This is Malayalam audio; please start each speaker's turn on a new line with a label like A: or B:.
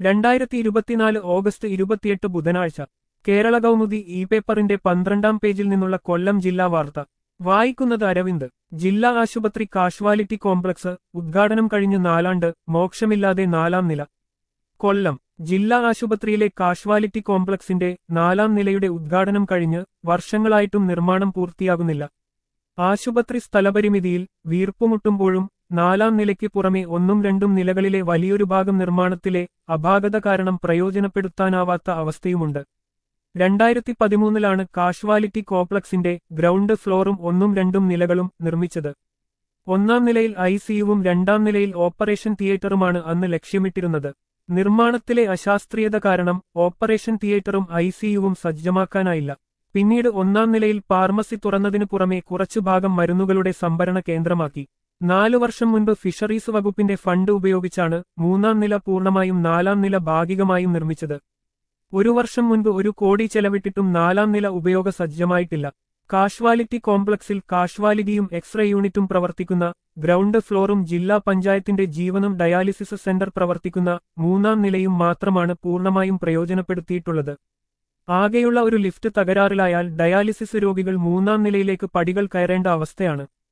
A: രണ്ടായിരത്തി ഇരുപത്തിനാല് ഓഗസ്റ്റ് ഇരുപത്തിയെട്ട് ബുധനാഴ്ച കേരള കൗമുദി ഇ പേപ്പറിന്റെ പന്ത്രണ്ടാം പേജിൽ നിന്നുള്ള കൊല്ലം ജില്ലാ വാർത്ത വായിക്കുന്നത് അരവിന്ദ് ജില്ലാ ആശുപത്രി കാഷ്വാലിറ്റി കോംപ്ലക്സ് ഉദ്ഘാടനം കഴിഞ്ഞ് നാലാണ്ട് മോക്ഷമില്ലാതെ നാലാം നില കൊല്ലം ജില്ലാ ആശുപത്രിയിലെ കാഷ്വാലിറ്റി കോംപ്ലക്സിന്റെ നാലാം നിലയുടെ ഉദ്ഘാടനം കഴിഞ്ഞ് വർഷങ്ങളായിട്ടും നിർമ്മാണം പൂർത്തിയാകുന്നില്ല ആശുപത്രി സ്ഥലപരിമിതിയിൽ വീർപ്പുമുട്ടുമ്പോഴും നാലാം നിലയ്ക്ക് പുറമെ ഒന്നും രണ്ടും നിലകളിലെ വലിയൊരു ഭാഗം നിർമ്മാണത്തിലെ അപാകത കാരണം പ്രയോജനപ്പെടുത്താനാവാത്ത അവസ്ഥയുമുണ്ട് രണ്ടായിരത്തി പതിമൂന്നിലാണ് കാഷ്വാലിറ്റി കോംപ്ലക്സിന്റെ ഗ്രൗണ്ട് ഫ്ലോറും ഒന്നും രണ്ടും നിലകളും നിർമ്മിച്ചത് ഒന്നാം നിലയിൽ ഐസിയുവും രണ്ടാം നിലയിൽ ഓപ്പറേഷൻ തിയേറ്ററുമാണ് അന്ന് ലക്ഷ്യമിട്ടിരുന്നത് നിർമ്മാണത്തിലെ അശാസ്ത്രീയത കാരണം ഓപ്പറേഷൻ തിയേറ്ററും ഐസിയുവും സജ്ജമാക്കാനായില്ല പിന്നീട് ഒന്നാം നിലയിൽ ഫാർമസി തുറന്നതിനു പുറമെ കുറച്ചു ഭാഗം മരുന്നുകളുടെ സംഭരണ കേന്ദ്രമാക്കി നാലു വർഷം മുൻപ് ഫിഷറീസ് വകുപ്പിന്റെ ഫണ്ട് ഉപയോഗിച്ചാണ് മൂന്നാം നില പൂർണ്ണമായും നാലാം നില ഭാഗികമായും നിർമ്മിച്ചത് ഒരു വർഷം മുൻപ് ഒരു കോടി ചെലവിട്ടിട്ടും നാലാം നില ഉപയോഗ സജ്ജമായിട്ടില്ല കാഷ്വാലിറ്റി കോംപ്ലക്സിൽ കാഷ്വാലിറ്റിയും എക്സ്റേ യൂണിറ്റും പ്രവർത്തിക്കുന്ന ഗ്രൗണ്ട് ഫ്ലോറും ജില്ലാ പഞ്ചായത്തിന്റെ ജീവനും ഡയാലിസിസ് സെന്റർ പ്രവർത്തിക്കുന്ന മൂന്നാം നിലയും മാത്രമാണ് പൂർണ്ണമായും പ്രയോജനപ്പെടുത്തിയിട്ടുള്ളത് ആകെയുള്ള ഒരു ലിഫ്റ്റ് തകരാറിലായാൽ ഡയാലിസിസ് രോഗികൾ മൂന്നാം നിലയിലേക്ക് പടികൾ കയറേണ്ട അവസ്ഥയാണ്